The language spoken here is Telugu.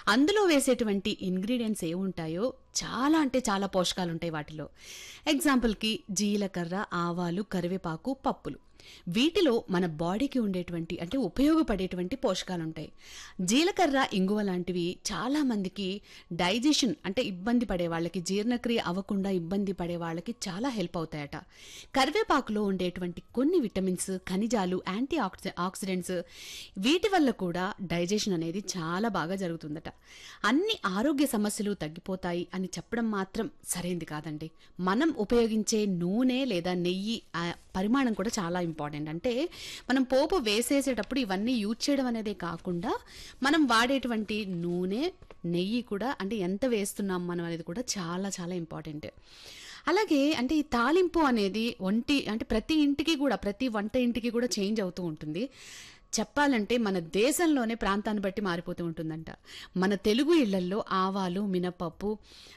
అందులో వేసేటువంటి ఇంగ్రీడియంట్స్ ఏముంటాయో చాలా అంటే చాలా పోషకాలు ఉంటాయి వాటిలో ఎగ్జాంపుల్కి జీలకర్ర ఆవాలు కరివేపాకు పప్పులు వీటిలో మన బాడీకి ఉండేటువంటి అంటే ఉపయోగపడేటువంటి పోషకాలు ఉంటాయి జీలకర్ర ఇంగువ లాంటివి చాలా మందికి డైజెషన్ అంటే ఇబ్బంది పడే వాళ్ళకి జీర్ణక్రియ అవ్వకుండా ఇబ్బంది పడే వాళ్ళకి చాలా హెల్ప్ అవుతాయట కరివేపాకులో ఉండేటువంటి కొన్ని విటమిన్స్ ఖనిజాలు యాంటీ ఆక్సి ఆక్సిడెంట్స్ వీటి వల్ల కూడా డైజెషన్ అనేది చాలా బాగా జరుగుతుందట అన్ని ఆరోగ్య సమస్యలు తగ్గిపోతాయి అని చెప్పడం మాత్రం సరైంది కాదండి మనం ఉపయోగించే నూనె లేదా నెయ్యి ఆ పరిమాణం కూడా చాలా ఇంపార్టెంట్ అంటే మనం పోపు వేసేసేటప్పుడు ఇవన్నీ యూజ్ చేయడం అనేదే కాకుండా మనం వాడేటువంటి నూనె నెయ్యి కూడా అంటే ఎంత వేస్తున్నాం మనం అనేది కూడా చాలా చాలా ఇంపార్టెంట్ అలాగే అంటే ఈ తాలింపు అనేది ఒంటి అంటే ప్రతి ఇంటికి కూడా ప్రతి వంట ఇంటికి కూడా చేంజ్ అవుతూ ఉంటుంది చెప్పాలంటే మన దేశంలోనే ప్రాంతాన్ని బట్టి మారిపోతూ ఉంటుందంట మన తెలుగు ఇళ్లల్లో ఆవాలు మినపప్పు